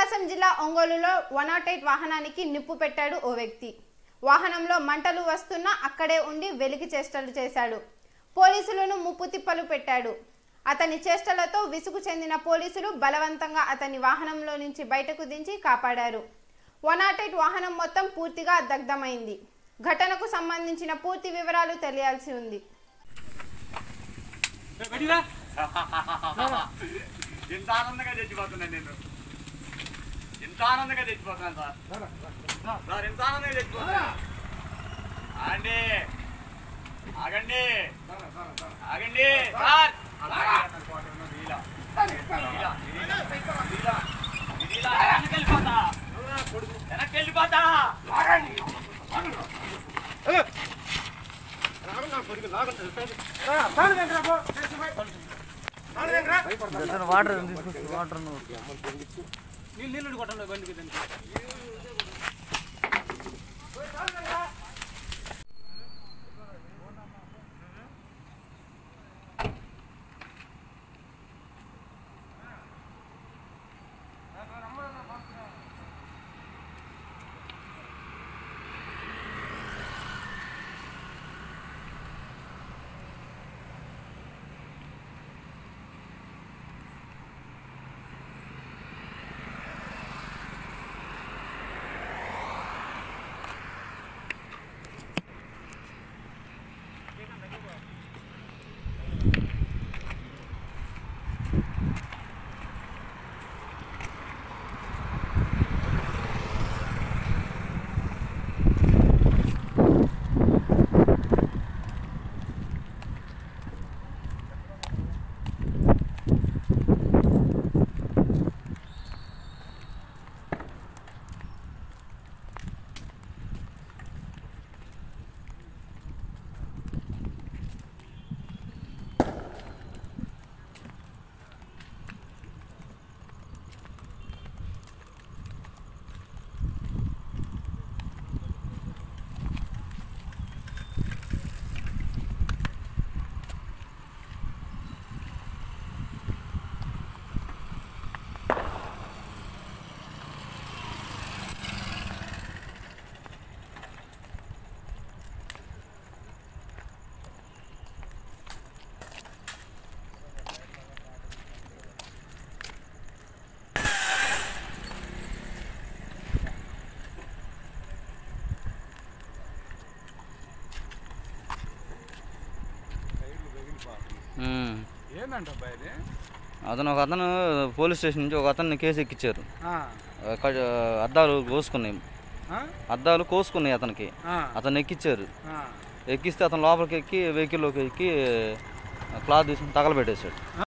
ప్రకాశం జిల్లా ఒంగోలులో one not eight వాహనానికి నిప్పు పెట్టాడు ఓ వ్యక్తి వాహనంలో మంటలు వస్తున్నా అక్కడే ఉండి వెలికి చేష్టలు చేశాడు పోలీసులను ముప్పు తిప్పలు పెట్టాడు అతని చేష్టలతో విసుగు చెందిన పోలీసులు బలవంతంగా అతని వాహనంలో నుంచి బయటకు దించి కాపాడారు వన్ నాట్ ఎయిట్ వాహనం మొత్తం పూర్తిగా దగ్ధమైంది ఘటనకు సంబంధించిన పూర్తి వివరాలు తెలియాల్సి ఉంది బయటిరా ఎంత ఆనందంగా చచ్చిపోతున్నాను నేను ఎంత ఆనందంగా చచ్చిపోతున్నాను సార్ సార్ ఎంత ఆనందంగా చచ్చిపోతున్నాను ఆగండి ఆగండి ఆగండి సార్ ఇలా. ఇలా, ఇలా, ఇలా, ఇలా, వెనక్కి వెళ్ళిపోతా. వెనక్కి వెళ్ళిపోతా వాటర్ తీసుకొచ్చి వాటర్ నీళ్ళు నీళ్ళు కొట్టండి బండికి దానికి ఏందంట అబ్బాయి అతను ఒక అతను పోలీస్ స్టేషన్ నుంచి ఒక అతన్ని కేసు ఎక్కించారు ఒక అద్దాలు కోసుకున్నాయి అద్దాలు కోసుకున్నాయి అతనికి అతను ఎక్కించారు ఎక్కిస్తే అతను లోపలికి ఎక్కి వెహికల్లోకి ఎక్కి క్లాత్ తీసుకుని తగలబెట్టేశాడు